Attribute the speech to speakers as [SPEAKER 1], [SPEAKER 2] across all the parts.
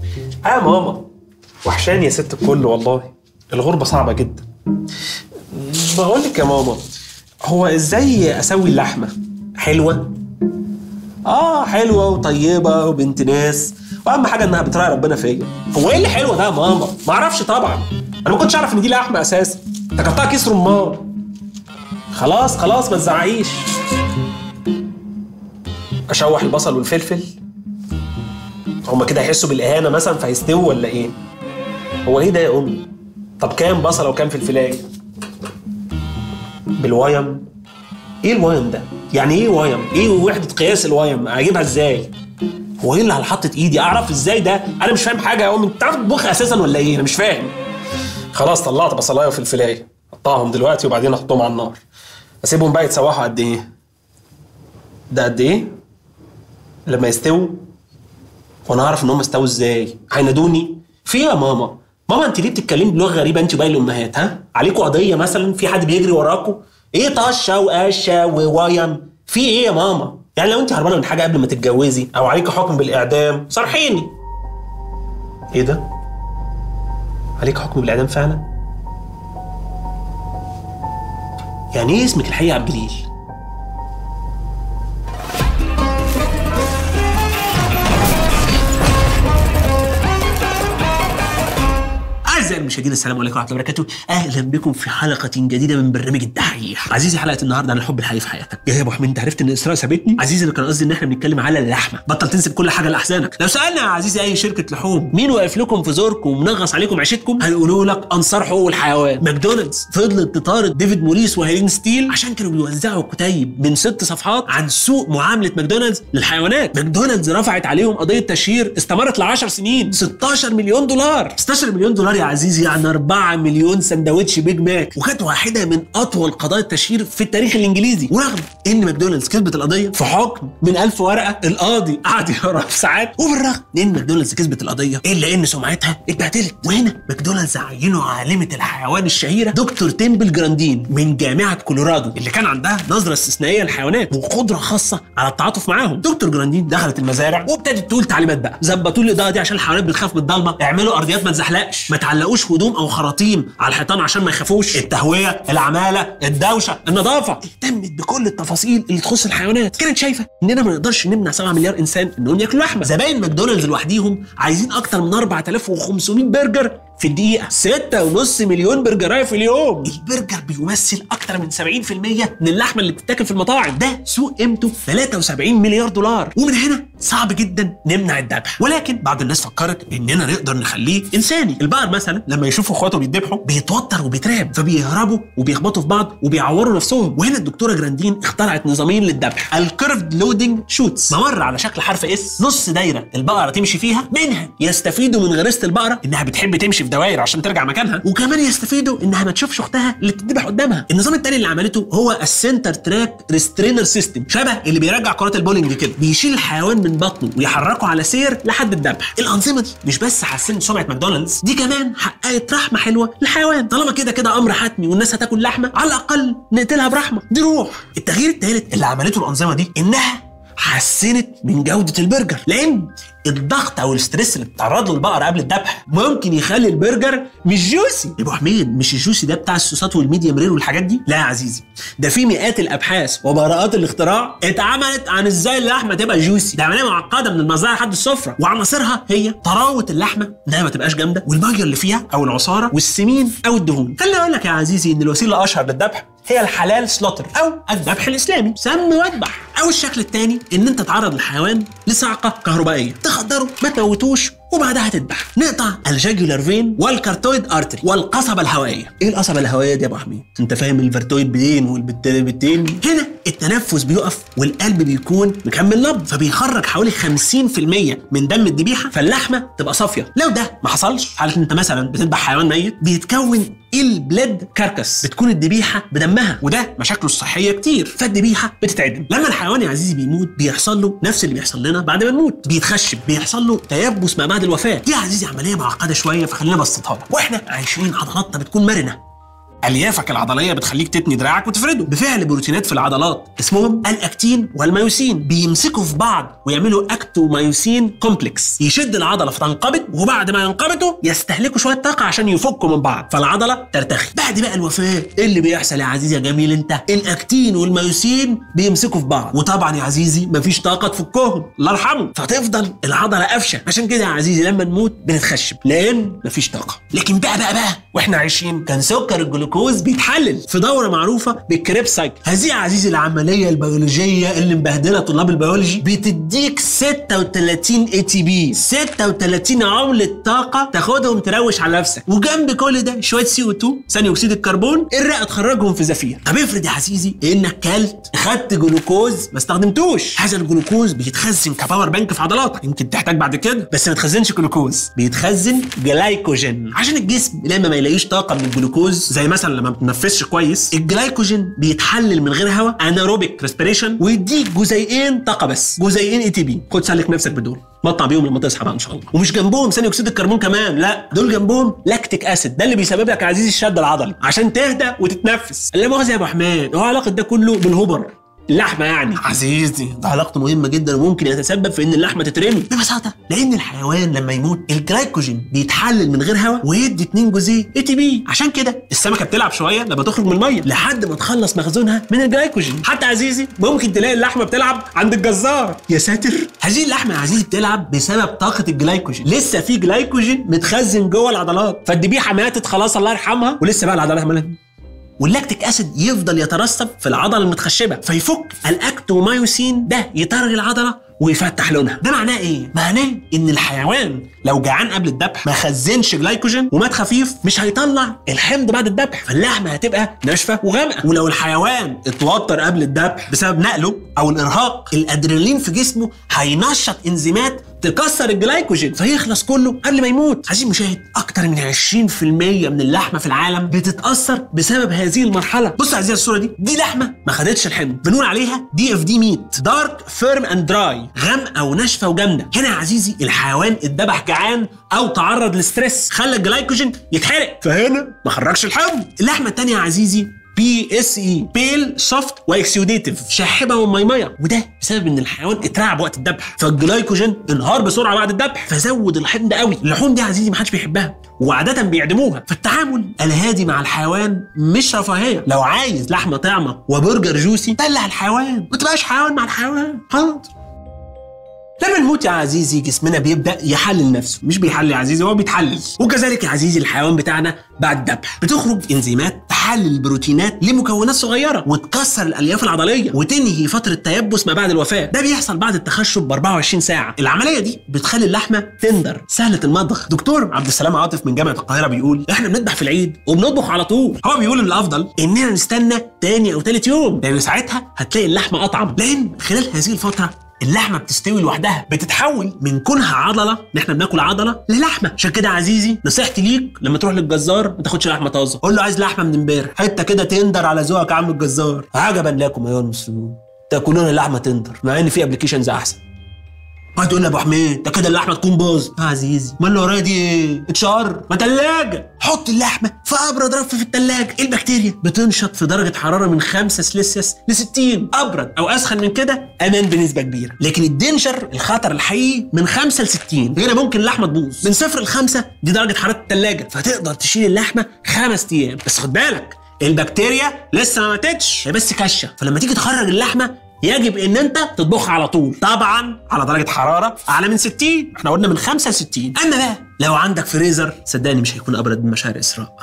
[SPEAKER 1] اه يا ماما وحشاني يا ست الكل والله الغربة صعبة جدا بقول لك يا ماما هو ازاي اسوي اللحمة حلوة اه حلوة وطيبة وبنت ناس واهم حاجة انها بتراعي ربنا فيا هو ايه اللي حلو ده يا ماما ما اعرفش طبعا انا ما كنتش اعرف ان دي لحمة اساسا افتكرتها كيس رمان خلاص خلاص ما تزعقيش اشوح البصل والفلفل هما كده هيحسوا بالاهانه مثلا فهيستووا ولا ايه هو ايه ده يا امي طب كام بصله وكام فلفلايه بالوايم ايه الوايم ده يعني ايه وايم ايه وحده قياس الوايم اجيبها ازاي هو ايه اللي على حطه ايدي اعرف ازاي ده انا مش فاهم حاجه يا امي انت بتعرف تطبخ اساسا ولا ايه انا مش فاهم خلاص طلعت بصلايه وفلفلايه قطعهم دلوقتي وبعدين احطهم على النار اسيبهم بقى يتسوحوا قد ايه ده قد ايه لما يستووا وانا اعرف ان هم استووا ازاي هينادوني في إيه يا ماما ماما انت ليه بتتكلمي بلغه غريبه انت وباقي الامهات ها عليكوا قضيه مثلا في حد بيجري وراكوا ايه طشه وقشه ووايم في ايه يا ماما يعني لو انت هربانه من حاجه قبل ما تتجوزي او عليكي حكم بالاعدام صرحيني ايه ده عليك حكم بالاعدام فعلا يعني ايه اسمك الحقيقي عبد الجليل أعزائي المشاهدين السلام عليكم ورحمة الله وبركاته أهلا بكم في حلقة جديدة من برنامج الدحيح عزيزي حلقة النهاردة عن الحب الحقيقي في حياتك إيه يا أبو حميد أنت عرفت إن إسراء سابتني عزيزي أنا كان قصدي إن إحنا بنتكلم على اللحمة بطل تنسب كل حاجة لأحزانك لو سألنا يا عزيزي أي شركة لحوم مين واقف لكم في زوركم ومنغص عليكم عيشتكم هيقولوا لك أنصار حقوق الحيوان ماكدونالدز فضلت تطارد ديفيد موريس وهيلين ستيل عشان كانوا بيوزعوا كتيب من ست صفحات عن سوء معاملة ماكدونالدز للحيوانات ماكدونالدز رفعت عليهم قضية تشهير استمرت ل 10 سنين 16 مليون دولار 16 مليون دولار يا عزيزي يعني 4 مليون سندوتش بيج ماك وكانت واحده من اطول قضايا التشهير في التاريخ الانجليزي ورغم ان ماكدونالدز كسبت القضيه في حكم من 1000 ورقه القاضي قعد يقرا في ساعات وبالرغم من ان ماكدونالدز كسبت القضيه الا ان سمعتها اتبهدلت وهنا ماكدونالدز عينوا عالمه الحيوان الشهيره دكتور تيمبل جراندين من جامعه كولورادو اللي كان عندها نظره استثنائيه للحيوانات وقدره خاصه على التعاطف معاهم دكتور جراندين دخلت المزارع وابتدت تقول تعليمات بقى ظبطوا لي الاضاءه دي عشان الحيوانات بتخاف من الضلمه اعملوا ارضيات ما تزحلقش ما تعلقوش هدوم او خراطيم على الحيطان عشان ما يخافوش التهويه العماله الدوشه النظافه اهتمت بكل التفاصيل اللي تخص الحيوانات كانت شايفه اننا ما نقدرش نمنع 7 مليار انسان انهم ياكلوا لحمه زباين ماكدونالدز لوحديهم عايزين اكتر من 4500 برجر في الدقيقة 6.5 مليون برجراية في اليوم البرجر بيمثل أكتر من 70% من اللحمة اللي بتتاكل في المطاعم ده سوق قيمته 73 مليار دولار ومن هنا صعب جدا نمنع الذبح ولكن بعض الناس فكرت إننا نقدر نخليه إنساني البقر مثلا لما يشوفوا إخواته بيتذبحوا بيتوتر وبيترعب فبيهربوا وبيخبطوا في بعض وبيعوروا نفسهم وهنا الدكتورة جراندين اخترعت نظامين للذبح الكيرفد لودنج شوتس ممر على شكل حرف اس نص دايرة البقرة تمشي فيها منها يستفيدوا من غريزة البقرة إنها بتحب تمشي في دوائر عشان ترجع مكانها وكمان يستفيدوا انها ما تشوفش اختها اللي بتذبح قدامها النظام التاني اللي عملته هو السنتر تراك ريسترينر سيستم شبه اللي بيرجع كرات البولينج كده بيشيل الحيوان من بطنه ويحركه على سير لحد الذبح الانظمه دي مش بس حسنت سمعه ماكدونالدز دي كمان حققت رحمه حلوه للحيوان طالما كده كده امر حتمي والناس هتاكل لحمه على الاقل نقتلها برحمه دي روح التغيير الثالث اللي عملته الانظمه دي انها حسنت من جودة البرجر لأن الضغط أو الاسترس اللي بتتعرض له البقرة قبل الذبح ممكن يخلي البرجر مش جوسي يا أبو حميد مش الجوسي ده بتاع الصوصات والميديم رير والحاجات دي لا يا عزيزي ده في مئات الأبحاث وبراءات الاختراع اتعملت عن ازاي اللحمة تبقى جوسي ده عملية معقدة من المزرعة لحد السفرة وعناصرها هي طراوة اللحمة انها ما تبقاش جامدة والمية اللي فيها أو العصارة والسمين أو الدهون خليني أقول لك يا عزيزي إن الوسيلة الأشهر للذبح هي الحلال سلوتر او الذبح الاسلامي سم واذبح او الشكل الثاني ان انت تعرض الحيوان لصعقه كهربائيه تخدره ما تموتوش وبعدها تذبح نقطع الجاجولار فين والكارتويد ارتري والقصبه الهوائيه ايه القصبه الهوائيه دي يا ابو حميد انت فاهم الفرتويد بدين والبتين هنا التنفس بيقف والقلب بيكون مكمل نبض فبيخرج حوالي 50% من دم الذبيحه فاللحمه تبقى صافيه لو ده ما حصلش حاله انت مثلا بتذبح حيوان ميت بيتكون البلاد كاركس بتكون الذبيحه بدمها وده مشاكله الصحيه كتير فالذبيحه بتتعدم لما الحيوان يا عزيزي بيموت بيحصل له نفس اللي بيحصل لنا بعد ما نموت بيتخشب بيحصل له تيبس ما بعد الوفاه دي يا عزيزي عمليه معقده شويه فخلينا نبسطها لك واحنا عايشين عضلاتنا بتكون مرنه اليافك العضليه بتخليك تتني دراعك وتفرده بفعل بروتينات في العضلات اسمهم الاكتين والميوسين بيمسكوا في بعض ويعملوا اكتوميوسين كومبلكس يشد العضله فتنقبض وبعد ما ينقبضوا يستهلكوا شويه طاقه عشان يفكوا من بعض فالعضله ترتخي بعد بقى الوفاه ايه اللي بيحصل يا عزيزي يا جميل انت الاكتين والميوسين بيمسكوا في بعض وطبعا يا عزيزي مفيش طاقه تفكهم الله يرحمه فتفضل العضله قافشه عشان كده يا عزيزي لما نموت بنتخشب لان مفيش طاقه لكن بقى بقى بقى واحنا عايشين كان سكر الجلوكوز بيتحلل في دوره معروفه بالكريب سايكل هذه يا عزيزي العمليه البيولوجيه اللي مبهدله طلاب البيولوجي بتديك 36 اي تي بي 36 عمله طاقه تاخدهم تروش على نفسك وجنب كل ده شويه سي او 2 ثاني اكسيد الكربون الرئه تخرجهم في زفير طب افرض يا عزيزي انك كلت خدت جلوكوز ما استخدمتوش هذا الجلوكوز بيتخزن كباور بانك في عضلاتك يمكن تحتاج بعد كده بس ما تخزنش جلوكوز بيتخزن جلايكوجين عشان الجسم لما ما يلاقيش طاقه من الجلوكوز زي مثلا لما ما بتنفسش كويس الجلايكوجين بيتحلل من غير هواء اناروبيك ريسبيريشن ويديك جزيئين طاقه بس جزيئين اي تي بي خد سلك نفسك بدول مطلع بيهم لما تصحى بقى ان شاء الله ومش جنبهم ثاني اكسيد الكربون كمان لا دول جنبهم لاكتيك اسيد ده اللي بيسبب لك يا عزيزي الشد العضلي عشان تهدى وتتنفس لا مؤاخذه يا ابو حماد هو علاقه ده كله بالهبر اللحمه يعني عزيزي ده علاقته مهمه جدا وممكن يتسبب في ان اللحمه تترمي ببساطه لان الحيوان لما يموت الجلايكوجين بيتحلل من غير هواء ويدي 2 جزيء اي تي بي عشان كده السمكه بتلعب شويه لما تخرج من الميه لحد ما تخلص مخزونها من الجلايكوجين حتى عزيزي ممكن تلاقي اللحمه بتلعب عند الجزار يا ساتر هذه اللحمه يا عزيزي بتلعب بسبب طاقه الجلايكوجين لسه في جلايكوجين متخزن جوه العضلات فالذبيحه ماتت خلاص الله يرحمها ولسه بقى العضلات عماله واللاكتيك اسيد يفضل يترسب في العضله المتخشبه فيفك الاكتومايوسين ده يطرد العضله ويفتح لونها ده معناه ايه معناه ان الحيوان لو جعان قبل الذبح ما خزنش جلايكوجين ومات خفيف مش هيطلع الحمض بعد الذبح فاللحمه هتبقى ناشفه وغامقه ولو الحيوان اتوتر قبل الذبح بسبب نقله او الارهاق الادرينالين في جسمه هينشط انزيمات تكسر الجلايكوجين فيخلص كله قبل ما يموت عزيزي المشاهد اكتر من 20% من اللحمه في العالم بتتاثر بسبب هذه المرحله بص يا عزيزي الصوره دي دي لحمه ما خدتش الحمض بنقول عليها دي اف دي ميت دارك فيرم اند دراي غامقه وناشفه وجامده هنا يا عزيزي الحيوان اتذبح جعان او تعرض لستريس خلى الجلايكوجين يتحرق فهنا ما خرجش الحمض اللحمه الثانيه يا عزيزي بي اس اي بيل سوفت واكسيوديتيف شاحبه وميميه وده بسبب ان الحيوان اترعب وقت الذبح فالجلايكوجين انهار بسرعه بعد الذبح فزود الحمض قوي اللحوم دي يا عزيزي ما حدش بيحبها وعاده بيعدموها فالتعامل الهادي مع الحيوان مش رفاهيه لو عايز لحمه طعمه وبرجر جوسي دلع الحيوان ما تبقاش حيوان مع الحيوان حاضر لما نموت يا عزيزي جسمنا بيبدا يحلل نفسه مش بيحلل يا عزيزي هو بيتحلل وكذلك يا عزيزي الحيوان بتاعنا بعد الذبح بتخرج انزيمات تحلل البروتينات لمكونات صغيره وتكسر الالياف العضليه وتنهي فتره تيبس ما بعد الوفاه ده بيحصل بعد التخشب ب 24 ساعه العمليه دي بتخلي اللحمه تندر سهله المضغ دكتور عبد السلام عاطف من جامعه القاهره بيقول احنا بنذبح في العيد وبنطبخ على طول هو بيقول ان الافضل اننا نستنى تاني او تالت يوم لان ساعتها هتلاقي اللحمه اطعم لان خلال هذه الفتره اللحمه بتستوي لوحدها بتتحول من كونها عضله ان احنا بناكل عضله للحمه عشان كده يا عزيزي نصيحتي ليك لما تروح للجزار ما تاخدش لحمه طازه قول له عايز لحمه من امبارح حته كده تندر على ذوقك يا عم الجزار عجبا لكم ايها المسلمون تاكلون اللحمه تندر مع ان في ابلكيشنز احسن هتقول لي يا ابو حميد ده كده اللحمه تكون باظت يا عزيزي ما اللي ورايا دي ايه اتشار ما تلاجه حط اللحمه في ابرد رف في التلاجه البكتيريا بتنشط في درجه حراره من 5 سلسيوس ل 60 ابرد او اسخن من كده امان بنسبه كبيره لكن الدينجر الخطر الحقيقي من 5 ل 60 هنا ممكن اللحمه تبوظ من صفر ل 5 دي درجه حراره التلاجه فتقدر تشيل اللحمه خمس ايام بس خد بالك البكتيريا لسه ما ماتتش هي بس كشه فلما تيجي تخرج اللحمه يجب ان انت تطبخها على طول طبعا على درجه حراره اعلى من 60 احنا قلنا من 5 ل 60 اما بقى لو عندك فريزر صدقني مش هيكون ابرد من مشاعر اسراء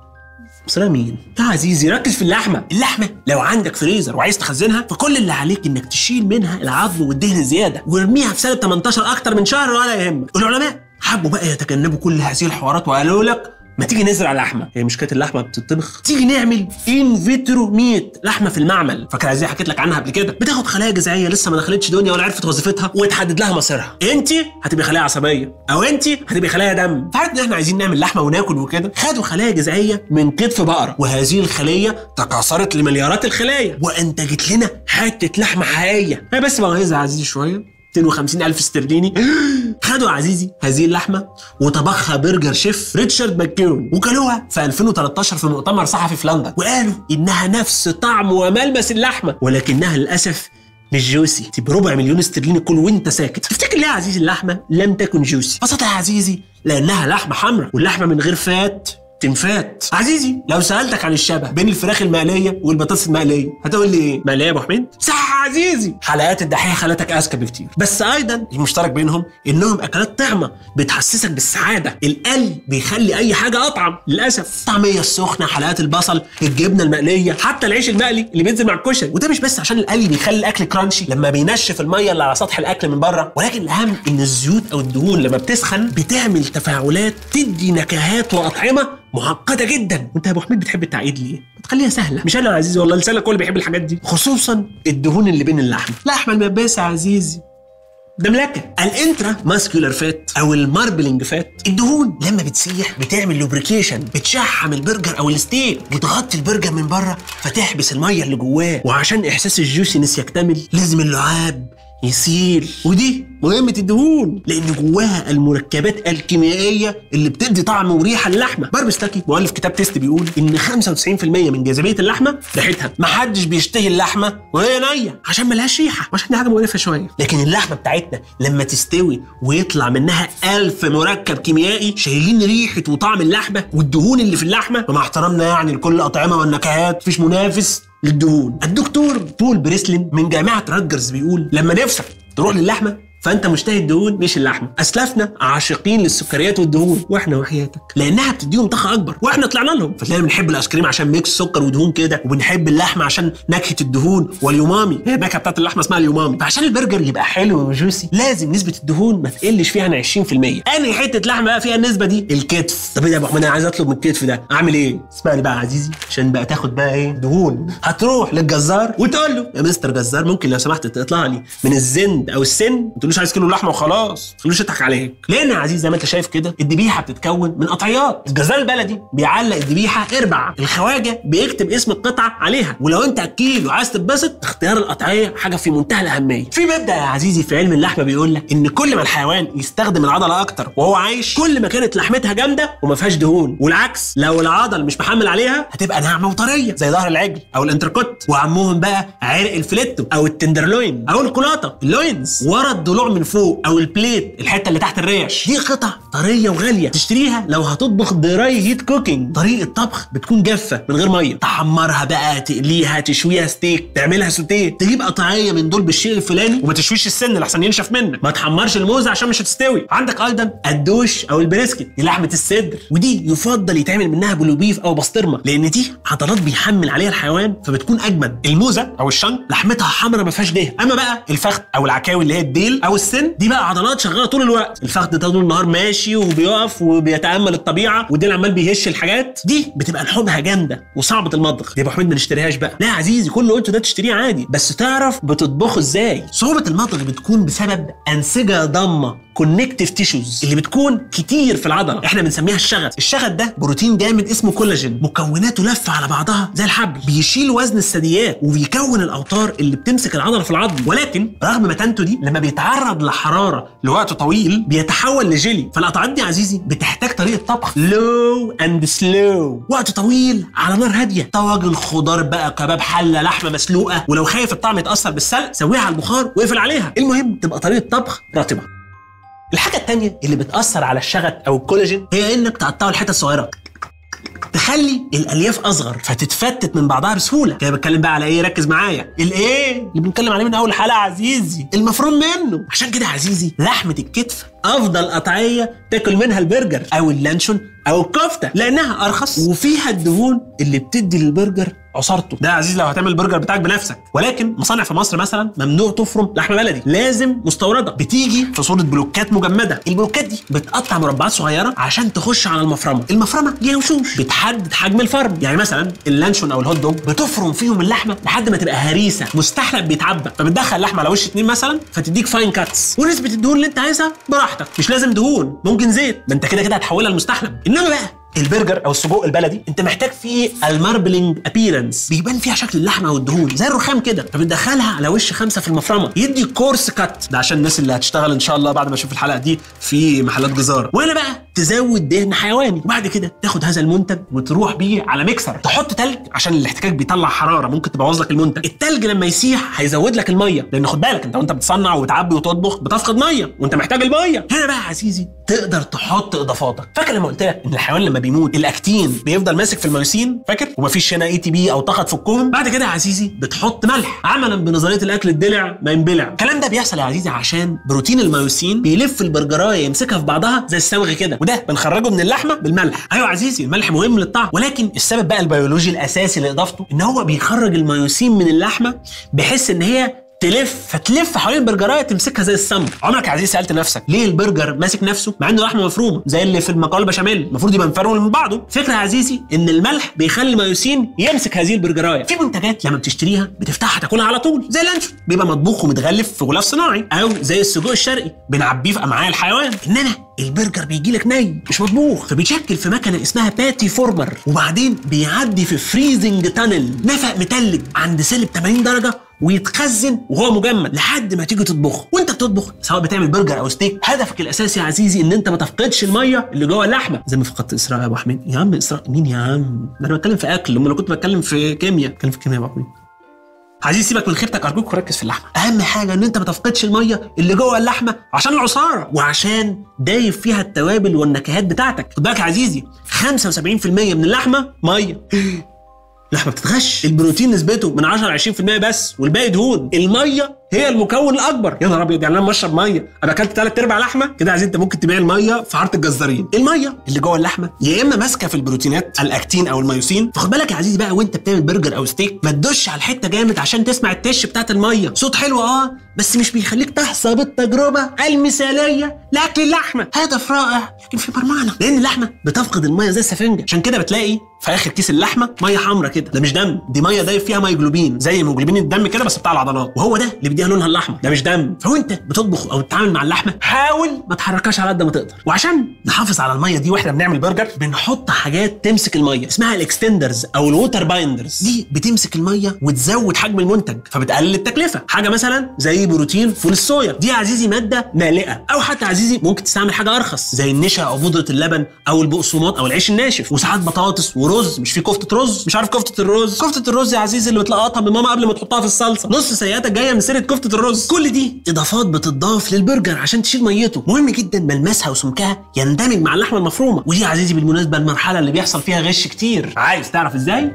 [SPEAKER 1] اسراء مين يا عزيزي ركز في اللحمه اللحمه لو عندك فريزر وعايز تخزنها فكل اللي عليك انك تشيل منها العظم والدهن الزياده وارميها في سالب 18 اكتر من شهر ولا يهمك العلماء حبوا بقى يتجنبوا كل هذه الحوارات وقالوا لك ما تيجي نزرع لحمه هي مش كانت اللحمه بتطبخ تيجي نعمل ان فيترو ميت لحمه في المعمل فاكر ازاي حكيت لك عنها قبل كده بتاخد خلايا جذعيه لسه ما دخلتش دنيا ولا عرفت وظيفتها وتحدد لها مصيرها انت هتبقي خلايا عصبيه او انت هتبقي خلايا دم فعرفت ان احنا عايزين نعمل لحمه وناكل وكده خدوا خلايا جذعيه من كتف بقره وهذه الخليه تكاثرت لمليارات الخلايا وانتجت لنا حته لحمه حقيقيه هي بس بغيظها يا عزيزي شويه 250 ألف استرليني خدوا عزيزي هذه اللحمة وطبخها برجر شيف ريتشارد ماكيون وكلوها في 2013 في مؤتمر صحفي في لندن وقالوا إنها نفس طعم وملمس اللحمة ولكنها للأسف مش جوسي بربع مليون استرليني كل وانت ساكت تفتكر ليه يا عزيزي اللحمه لم تكن جوسي ببساطه يا عزيزي لانها لحمه حمراء واللحمه من غير فات تنفات عزيزي لو سالتك عن الشبه بين الفراخ المقليه والبطاطس المقليه هتقول لي ايه مقليه يا ابو حميد صح يا عزيزي حلقات الدحيح خلتك اذكى بكتير بس ايضا المشترك بينهم انهم اكلات طعمه بتحسسك بالسعاده القلي بيخلي اي حاجه اطعم للاسف الطعميه السخنه حلقات البصل الجبنه المقليه حتى العيش المقلي اللي بينزل مع الكشري وده مش بس عشان القلي بيخلي الاكل كرانشي لما بينشف الميه اللي على سطح الاكل من بره ولكن الاهم ان الزيوت او الدهون لما بتسخن بتعمل تفاعلات تدي نكهات واطعمه معقده جدا وانت يا ابو حميد بتحب التعقيد ليه ما تخليها سهله مش انا يا عزيزي والله لسانك هو اللي بيحب الحاجات دي خصوصا الدهون اللي بين اللحم اللحمه المباسه يا عزيزي ده ملاكه الانترا ماسكولار فات او الماربلنج فات الدهون لما بتسيح بتعمل لوبريكيشن بتشحم البرجر او الستيك وتغطي البرجر من بره فتحبس الميه اللي جواه وعشان احساس الجوسينس يكتمل لازم اللعاب يسيل ودي مهمة الدهون لأن جواها المركبات الكيميائية اللي بتدي طعم وريحة للحمة بارب ستاكي مؤلف كتاب تيست بيقول إن 95% من جاذبية اللحمة ريحتها محدش بيشتهي اللحمة وهي نية عشان ملهاش ريحة عشان دي حاجة مقرفة شوية لكن اللحمة بتاعتنا لما تستوي ويطلع منها ألف مركب كيميائي شايلين ريحة وطعم اللحمة والدهون اللي في اللحمة ومع احترامنا يعني لكل الأطعمة والنكهات مفيش منافس للدهون الدكتور بول بريسلين من جامعة راتجرز بيقول لما نفسك تروح للحمة فانت مشتهي الدهون مش اللحمه اسلافنا عاشقين للسكريات والدهون واحنا وحياتك لانها بتديهم طاقه اكبر واحنا طلعنا لهم فتلاقينا بنحب الايس كريم عشان ميكس سكر ودهون كده وبنحب اللحمه عشان نكهه الدهون واليومامي هي النكهه بتاعت اللحمه اسمها اليومامي فعشان البرجر يبقى حلو وجوسي لازم نسبه الدهون ما تقلش فيها عن 20% انهي حته لحمه بقى فيها النسبه دي الكتف طب ايه يا ابو احمد انا عايز اطلب من الكتف ده اعمل ايه اسمعني بقى يا عزيزي عشان بقى تاخد بقى ايه دهون هتروح للجزار وتقول له يا مستر جزار ممكن لو سمحت تطلع لي من الزند او السن ما تقولوش عايز كيلو لحمه وخلاص خلاص خلوش يضحك عليك لان يا عزيزي زي ما انت شايف كده الذبيحه بتتكون من قطعيات الجزار البلدي بيعلق الذبيحه اربع الخواجه بيكتب اسم القطعه عليها ولو انت اكيد وعايز تتبسط اختيار القطعيه حاجه في منتهى الاهميه في مبدا يا عزيزي في علم اللحمه بيقول لك ان كل ما الحيوان يستخدم العضله اكتر وهو عايش كل ما كانت لحمتها جامده وما فيهاش دهون والعكس لو العضل مش محمل عليها هتبقى ناعمه وطريه زي ظهر العجل او الانتركوت وعمهم بقى عرق الفليتو او التندرلوين او الكولاطه اللوينز ورا الضلوع من فوق او البليت الحته اللي تحت الريش دي قطع طريه وغاليه تشتريها لو هتطبخ دراي هيت كوكينج طريقه طبخ بتكون جافه من غير ميه تحمرها بقى تقليها تشويها ستيك تعملها سوتيه تجيب قطعيه من دول بالشيء الفلاني وما تشويش السن لحسن ينشف منك ما تحمرش الموزه عشان مش هتستوي عندك ايضا الدوش او البريسكت دي لحمه الصدر ودي يفضل يتعمل منها بلوبيف او بسطرمه لان دي عضلات بيحمل عليها الحيوان فبتكون اجمد الموزه او الشنك لحمتها حمرا ما فيهاش دهن اما بقى الفخذ او العكاوي اللي هي الديل او السن دي بقى عضلات شغاله طول الوقت الفخذ ده طول النهار ماشي وبيقف وبيتامل الطبيعه والديل عمال بيهش الحاجات دي بتبقى لحومها جامده وصعبه المطبخ دي يا ابو حميد ما نشتريهاش بقى لا يا عزيزي كل اللي قلته ده تشتريه عادي بس تعرف بتطبخه ازاي صعوبه المطبخ بتكون بسبب انسجه ضامه كونكتيف تيشوز اللي بتكون كتير في العضله احنا بنسميها الشغف الشغف ده بروتين جامد اسمه كولاجين مكوناته لفه على بعضها زي الحبل بيشيل وزن الثدييات وبيكون الاوتار اللي بتمسك العضله في العظم ولكن رغم متانته دي لما بيتعرض لحراره لوقت طويل بيتحول لجيلي فالقطعات دي يا عزيزي بتحتاج طريقه طبخ لو اند سلو وقت طويل على نار هاديه طواجن خضار بقى كباب حله لحمه مسلوقه ولو خايف الطعم يتاثر بالسلق سويها على البخار واقفل عليها المهم تبقى طريقه طبخ رطبه الحاجة التانية اللي بتأثر على الشغف أو الكولاجين هي إنك تقطعه لحتت صغيرة تخلي الالياف اصغر فتتفتت من بعضها بسهوله كده بتكلم بقى على ايه ركز معايا الايه اللي بنتكلم عليه من اول حلقه عزيزي المفروم منه عشان كده عزيزي لحمه الكتف افضل قطعيه تاكل منها البرجر او اللانشون او الكفته لانها ارخص وفيها الدهون اللي بتدي للبرجر عصارته ده يا عزيز لو هتعمل البرجر بتاعك بنفسك ولكن مصانع في مصر مثلا ممنوع تفرم لحمه بلدي لازم مستورده بتيجي في صوره بلوكات مجمده البلوكات دي بتقطع مربعات صغيره عشان تخش على المفرمه المفرمه ليها وشوش بتحدد حجم الفرم يعني مثلا اللانشون او الهوت دوج بتفرم فيهم اللحمه لحد ما تبقى هريسه مستحلب بيتعبى فبتدخل اللحمه على وش اتنين مثلا فتديك فاين كاتس ونسبه الدهون اللي انت عايزها براحتك مش لازم دهون ممكن زيت ما انت كده كده هتحولها لمستحلب انما بقى البرجر او السجق البلدي انت محتاج فيه الماربلينج ابيرنس بيبان فيها شكل اللحمه والدهون زي الرخام كده فبتدخلها على وش خمسه في المفرمه يدي كورس كات ده عشان الناس اللي هتشتغل ان شاء الله بعد ما اشوف الحلقه دي في محلات جزاره وهنا بقى تزود دهن حيواني وبعد كده تاخد هذا المنتج وتروح بيه على ميكسر تحط تلج عشان الاحتكاك بيطلع حراره ممكن تبوظ لك المنتج التلج لما يسيح هيزود لك الميه لان خد بالك انت وانت بتصنع وتعبي وتطبخ بتفقد ميه وانت محتاج الميه هنا بقى يا عزيزي تقدر تحط اضافاتك فاكر لما قلت لك ان الحيوان لما بيموت الاكتين بيفضل ماسك في الميوسين فاكر ومفيش هنا اي تي بي او طاقه تفكهم بعد كده يا عزيزي بتحط ملح عملا بنظريه الاكل الدلع ما ينبلع الكلام ده بيحصل يا عزيزي عشان بروتين الميوسين بيلف البرجرايه يمسكها في بعضها زي الصاغ كده وده بنخرجه من اللحمه بالملح ايوه يا عزيزي الملح مهم للطعم ولكن السبب بقى البيولوجي الاساسي لاضافته ان هو بيخرج الميوسين من اللحمه بحيث ان هي تلف فتلف حوالين البرجرايه تمسكها زي السمك عمرك يا عزيزي سالت نفسك ليه البرجر ماسك نفسه مع انه لحمه مفرومه زي اللي في المكرونه البشاميل المفروض يبقى مفرول من بعضه فكره يا عزيزي ان الملح بيخلي الميوسين يمسك هذه البرجرايه في منتجات لما بتشتريها بتفتحها تاكلها على طول زي اللانشون بيبقى مطبوخ ومتغلف في غلاف صناعي او زي السجق الشرقي بنعبيه في امعاء الحيوان انما البرجر بيجي لك ني مش مطبوخ فبيتشكل في مكنه اسمها باتي فورمر وبعدين بيعدي في فريزنج تانل نفق متلج عند سالب 80 درجه ويتخزن وهو مجمد لحد ما تيجي تطبخه وانت بتطبخ سواء بتعمل برجر او ستيك هدفك الاساسي يا عزيزي ان انت ما تفقدش الميه اللي جوه اللحمه زي ما فقدت اسراء يا ابو حميد يا عم اسراء مين يا عم ده انا بتكلم في اكل امال لو كنت بتكلم في كيمياء بتكلم في كيمياء يا ابو حميد عايزين سيبك من خيبتك ارجوك وركز في اللحمه اهم حاجه ان انت ما تفقدش الميه اللي جوه اللحمه عشان العصاره وعشان دايب فيها التوابل والنكهات بتاعتك خد بالك يا عزيزي 75% من اللحمه ميه اللحمه بتتغش البروتين نسبته من 10 ل 20% بس والباقي دهون الميه هي المكون الاكبر يا نهار ابيض يعني انا بشرب ميه انا اكلت ثلاث ارباع لحمه كده عايزين انت ممكن تبيع الميه في عرض الجزارين الميه اللي جوه اللحمه يا اما ماسكه في البروتينات الاكتين او الميوسين فخد بالك يا عزيزي بقى وانت بتعمل برجر او ستيك ما تدش على الحته جامد عشان تسمع التش بتاعت الميه صوت حلو اه بس مش بيخليك تحظى بالتجربه المثاليه لاكل اللحمه هدف رائع لكن في مرمانه لان اللحمه بتفقد الميه زي السفنجه عشان كده بتلاقي في اخر كيس اللحمه ميه حمراء كده ده مش دم دي ميه دايب فيها مايجلوبين زي هيموجلوبين الدم كده بس بتاع العضلات وهو ده اللي بيديها لونها الاحمر ده مش دم فوانت بتطبخ او تتعامل مع اللحمه حاول ما تحركهاش على قد ما تقدر وعشان نحافظ على الميه دي واحنا بنعمل برجر بنحط حاجات تمسك الميه اسمها الاكستندرز او الووتر بايندرز دي بتمسك الميه وتزود حجم المنتج فبتقلل التكلفه حاجه مثلا زي بروتين فول الصويا دي يا عزيزي ماده مالئه او حتى يا عزيزي ممكن تستعمل حاجه ارخص زي النشا او بودره اللبن او البقسماط او العيش الناشف وساعات بطاطس ورز مش في كفته رز مش عارف كفته الرز كفته الرز يا عزيزي اللي بتلقطها من ماما قبل ما تحطها في الصلصه نص سيئاتك جايه من سيره كفته الرز كل دي اضافات بتضاف للبرجر عشان تشيل ميته مهم جدا ملمسها وسمكها يندمج مع اللحمه المفرومه ودي يا عزيزي بالمناسبه المرحله اللي بيحصل فيها غش كتير عايز تعرف ازاي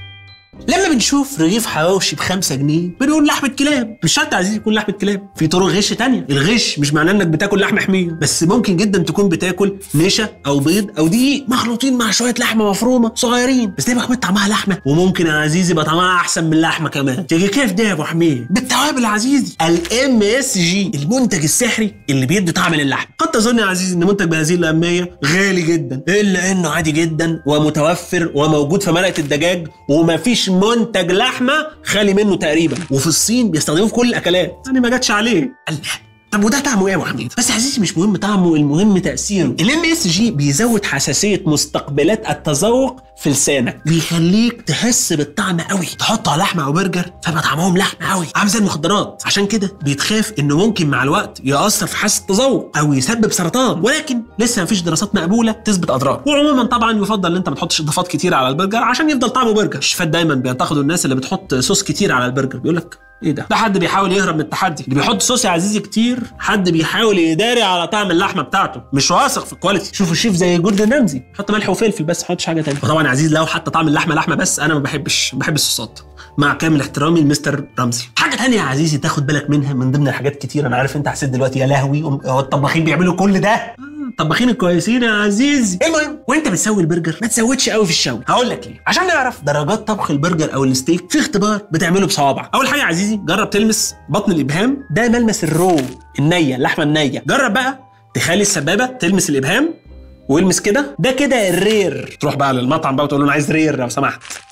[SPEAKER 1] لما بنشوف رغيف حواوشي ب 5 جنيه بنقول لحمه كلاب مش شرط يا عزيزي يكون لحمه كلاب في طرق غش تانية الغش مش معناه انك بتاكل لحمه حميه بس ممكن جدا تكون بتاكل نشا او بيض او دقيق مخلوطين مع شويه لحمه مفرومه صغيرين بس دي يا ابو حميد طعمها لحمه وممكن يا عزيزي يبقى طعمها احسن من اللحمه كمان تيجي كيف ده يا ابو حميد بالتوابل يا عزيزي الام اس جي المنتج السحري اللي بيدي طعم للحم قد تظن يا عزيزي ان منتج بهذه الاهميه غالي جدا الا انه عادي جدا ومتوفر وموجود في مرقه الدجاج ومفيش منتج لحمه خالي منه تقريبا وفي الصين بيستخدموه في كل الاكلات يعني ما جاتش عليه الله طب وده طعمه ايه يا ابو حميد؟ بس يا عزيزي مش مهم طعمه المهم تاثيره. الام اس جي بيزود حساسيه مستقبلات التذوق في لسانك، بيخليك تحس بالطعم قوي، تحطه على لحمه او برجر فيبقى طعمهم لحمه قوي، عامل زي المخدرات، عشان كده بيتخاف انه ممكن مع الوقت ياثر في حاسه التذوق او يسبب سرطان، ولكن لسه مفيش دراسات مقبوله تثبت اضراره، وعموما طبعا يفضل ان انت ما تحطش اضافات كتير على البرجر عشان يفضل طعمه برجر، الشيفات دايما بينتقدوا الناس اللي بتحط صوص كتير على البرجر، بيقول لك ايه ده؟ ده حد بيحاول يهرب من التحدي، اللي بيحط صوص يا عزيزي كتير حد بيحاول يداري على طعم اللحمه بتاعته، مش واثق في الكواليتي، شوفوا الشيف زي جوردن رامزي، حط ملح وفلفل بس ما حطش حاجه تانية. وطبعا يا عزيزي لو حتى طعم اللحمه لحمه بس انا ما بحبش بحب الصوصات. مع كامل احترامي لمستر رمزي. حاجه تانية يا عزيزي تاخد بالك منها من ضمن الحاجات كتير انا عارف انت حسيت دلوقتي يا لهوي هو الطباخين بيعملوا كل ده الطباخين الكويسين يا عزيزي المهم وانت بتسوي البرجر ما تزودش قوي في الشوي هقول لك ليه عشان نعرف درجات طبخ البرجر او الستيك في اختبار بتعمله بصوابعك اول حاجه يا عزيزي جرب تلمس بطن الابهام ده ملمس الرو النيه اللحمه النيه جرب بقى تخلي السبابه تلمس الابهام والمس كده ده كده الرير تروح بقى للمطعم بقى وتقول له انا عايز رير لو سمحت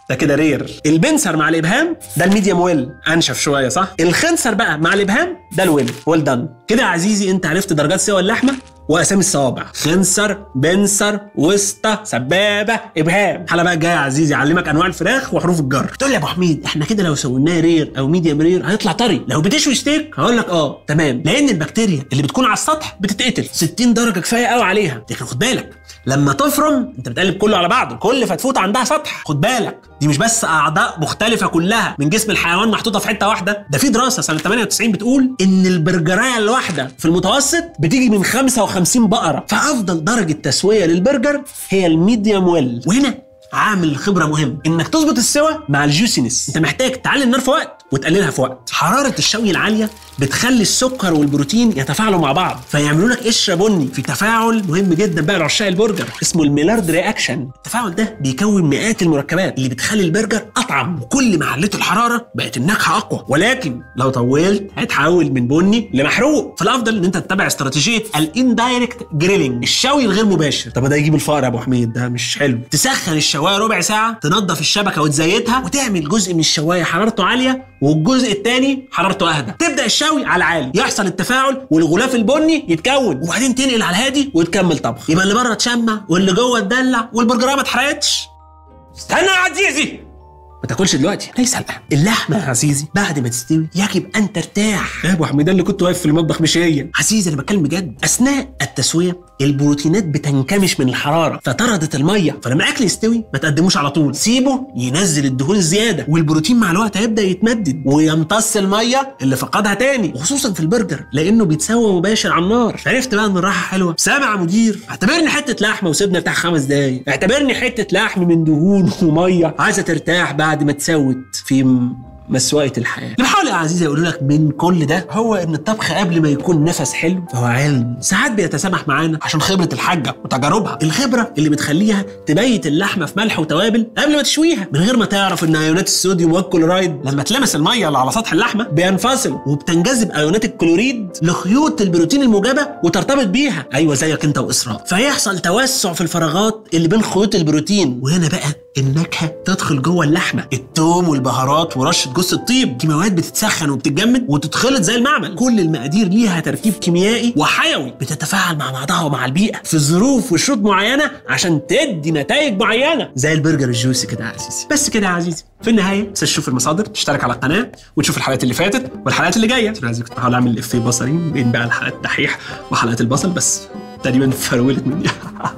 [SPEAKER 1] ده كده رير البنسر مع الابهام ده الميديوم ويل انشف شويه صح الخنصر بقى مع الابهام ده الويل ويل دان كده يا عزيزي انت عرفت درجات سوى اللحمه واسامي الصوابع خنصر بنسر وسطى سبابه ابهام الحلقه بقى الجايه يا عزيزي اعلمك انواع الفراخ وحروف الجر تقول لي يا ابو حميد احنا كده لو سويناه رير او ميديوم رير هيطلع طري لو بتشوي ستيك هقول لك اه تمام لان البكتيريا اللي بتكون على السطح بتتقتل 60 درجه كفايه قوي عليها لكن خد بالك لما تفرم انت بتقلب كله على بعضه كل فتفوت عندها سطح خد بالك دي مش بس اعضاء مختلفه كلها من جسم الحيوان محطوطه في حته واحده ده في دراسه سنه 98 بتقول ان البرجرايه الواحده في المتوسط بتيجي من 55 بقره فافضل درجه تسويه للبرجر هي الميديوم ويل وهنا عامل خبره مهم انك تظبط السوا مع الجوسينس انت محتاج تعلي النار في وقت وتقللها في وقت حراره الشوي العاليه بتخلي السكر والبروتين يتفاعلوا مع بعض فيعملوا لك قشره بني في تفاعل مهم جدا بقى لعشاق البرجر اسمه الميلارد رياكشن التفاعل ده بيكون مئات المركبات اللي بتخلي البرجر اطعم وكل ما عليت الحراره بقت النكهه اقوى ولكن لو طولت هيتحول من بني لمحروق فالافضل ان انت تتبع استراتيجيه الاندايركت جريلينج الشوي الغير مباشر طب ده يجيب الفقر يا ابو حميد ده مش حلو تسخن الشوايه ربع ساعه تنظف الشبكه وتزيتها وتعمل جزء من الشوايه حرارته عاليه والجزء الثاني حرارته اهدى تبدا الشوي على العالي يحصل التفاعل والغلاف البني يتكون وبعدين تنقل على الهادي وتكمل طبخ يبقى اللي بره اتشمع واللي جوه اتدلع والبرجرايه ما اتحرقتش استنى يا عزيزي ما تاكلش دلوقتي ليس الان اللحمه يا عزيزي بعد ما تستوي يجب ان ترتاح يا ابو حميد اللي كنت واقف في المطبخ مش هي عزيزي انا بتكلم بجد اثناء التسويه البروتينات بتنكمش من الحراره فطردت الميه فلما الاكل يستوي ما تقدموش على طول سيبه ينزل الدهون الزياده والبروتين مع الوقت هيبدا يتمدد ويمتص الميه اللي فقدها تاني وخصوصا في البرجر لانه بيتسوى مباشر على النار عرفت بقى ان الراحه حلوه سامع يا مدير اعتبرني حته لحمه وسيبنا بتاع خمس دقايق اعتبرني حته لحم من دهون وميه عايزه ترتاح بعد ما تسوت في مسوقة الحياة اللي بحاول يا عزيزي أقول لك من كل ده هو إن الطبخ قبل ما يكون نفس حلو فهو علم ساعات بيتسامح معانا عشان خبرة الحاجة وتجاربها الخبرة اللي بتخليها تبيت اللحمة في ملح وتوابل قبل ما تشويها من غير ما تعرف إن أيونات الصوديوم والكلورايد لما تلمس المية اللي على سطح اللحمة بينفصل وبتنجذب أيونات الكلوريد لخيوط البروتين الموجبة وترتبط بيها أيوة زيك أنت وإسراء فيحصل توسع في الفراغات اللي بين خيوط البروتين وهنا بقى النكهة تدخل جوه اللحمة التوم والبهارات ورشة جوز الطيب دي مواد بتتسخن وبتتجمد وتتخلط زي المعمل كل المقادير ليها تركيب كيميائي وحيوي بتتفاعل مع بعضها ومع البيئة في ظروف وشروط معينة عشان تدي نتائج معينة زي البرجر الجوسي كده يا عزيزي بس كده يا عزيزي في النهايه تنساش تشوف المصادر تشترك على القناه وتشوف الحلقات اللي فاتت والحلقات اللي جايه انا عايزك بحاول اعمل افيه بصري بين بقى الحلقات الدحيح وحلقات البصل بس تقريبا فرولت مني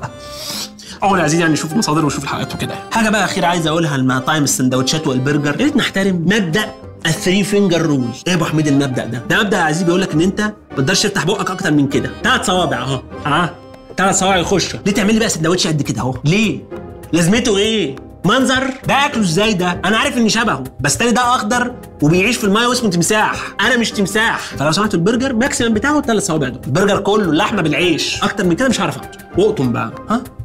[SPEAKER 1] اول يا عزيزي يعني نشوف المصادر ونشوف الحلقات وكده حاجه بقى اخيره عايز اقولها لمطاعم السندوتشات والبرجر يا ريت نحترم مبدا الثري فينجر رول ايه يا ابو حميد المبدا ده ده مبدا يا عزيزي بيقول لك ان انت ما تقدرش تفتح بقك اكتر من كده ثلاث صوابع اهو اه ثلاث صوابع يخشوا ليه تعمل لي بقى سندوتش قد كده اهو ليه لازمته ايه منظر ده اكله ازاي ده انا عارف اني شبهه بس تاني ده اخضر وبيعيش في المايه واسمه تمساح انا مش تمساح فلو سمحتوا البرجر ماكسيمم بتاعه الثلاث صوابع دول البرجر كله اللحمه بالعيش اكتر من كده مش هعرف اكل واقطم بقى ها